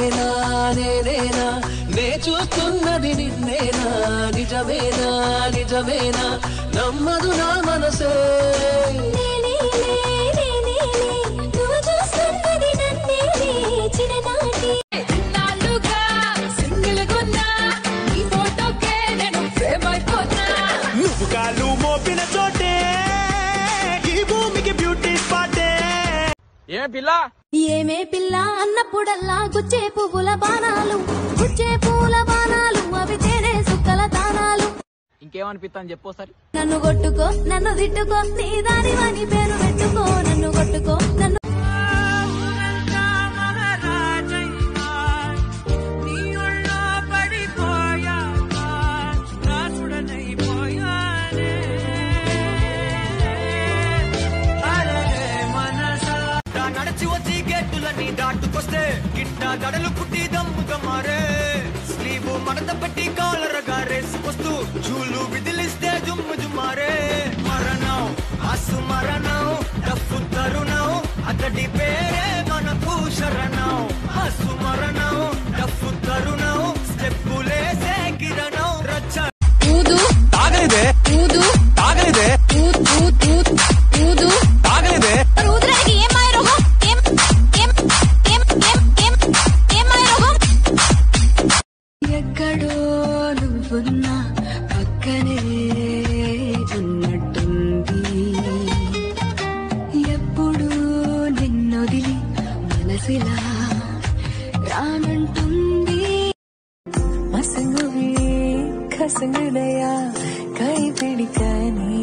నువ్వేనా నేనేనా నే చూస్తున్నది నిన్నేనా నిజమేనా నిజమేనా నమ్మదు నా మనసే నేనేలే, నేనేలే, నువ్వు చూస్తున్నది నన్నేలే, చిన్ననాటి ఇన్నాళ్ళుగా సింగిల్ గున్నా ఈ ఫోటోకే నేను ఫేమ్ అయిపోతా నువ్వు కాలు మోపిన చోటే ఈ భూమికి బ్యూటీ స్పాటే ఏమే పిల్ల ఏమే పిల్ల అన్నప్పుడల్లా గుచ్చే పువ్వుల బాణాలు గుచ్చే పూల బాణాలు అవి తేనే సుక్కల దానాలు ఇంకేమనిపిస్తా అని చెప్పోసారి నన్ను కొట్టుకో నన్ను తిట్టుకో నీ దాని వాని పేరు పెట్టుకో నన్ను కొట్టుకో నన్ను నడిచి వచ్చి గేటులని దాటుకొస్తే గిట్ట గడలు పుట్టి దమ్ముగా మారే స్లీవ్ మడత పెట్టి కాలర్ గారేసుకొస్తూ జూలు విదిలిస్తే జుమ్ము జుమ్మారే మరణం అసు మరణం డప్పు తరుణం అతడి పేరే మనకు శరణం అసు మరణం డప్పు తరుణం స్టెప్పులేసే కిరణం రచ్చ ఊదు తాగలిదే ఊదు తాగలిదే ఊదు ఊదు ఊదు తాగలిదే రుద్రానికి ఏం మాయ రోగం ఏం ఏం ఏం ఏం ఏం ఏం మాయ రోగం ఎక్కడో నువ్వున్నా పక్కనే ఉన్నట్టుంది ఎప్పుడు నిన్నొదిలి మనసిలా రానంటుంది மசங்குவே கசங்குடையா கைப்பிடிக்க நீ